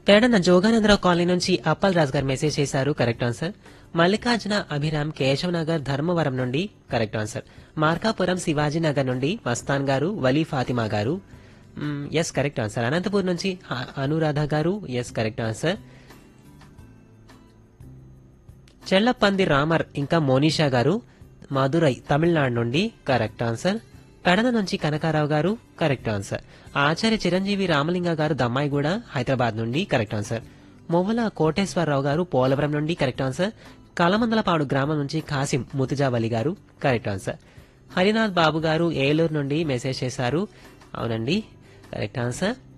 పేడన Jogananda Rao colony నుంచి అప్పల్ రాజ్ గారు message చేశారు కరెక్ట్ ఆన్సర్ మల్లికార్జున అభిరామ్ కేశవ్ నగర్ ధర్మవరం నుండి కరెక్ట్ ఆన్సర్ మార్కాపురం శివాజీ నగర్ నుండి మస్తాన్ గారు వలీ ఫాతిమా గారు ఎస్ కరెక్ట్ ఆన్సర్ అనంతపూర్ నుంచి అ- అనురాధ గారు yes correct answer Chellapandi Ramar ఇంకా మోనిషా గారు మధురై తమిళనాడు నుండి కరెక్ట్ ఆన్సర్ పెడన నుంచి కనకారావు గారు కరెక్ట్ ఆన్సర్ ఆచార్య చిరంజీవి రామలింగ గారు దమ్మాయిగూడ హైదరాబాద్ నుండి కరెక్ట్ ఆన్సర్ మొవ్వల కోటేశ్వరరావు గారు పోలవరం నుండి కరెక్ట్ ఆన్సర్ కలమందలపాడు గ్రామం నుంచి కాసిం ముతుజావలి గారు కరెక్ట్ ఆన్సర్ హరినాథ్ బాబు గారు ఏలూరు నుండి మెసేజ్ చేశారు అవునండి కరెక్ట్ ఆన్సర్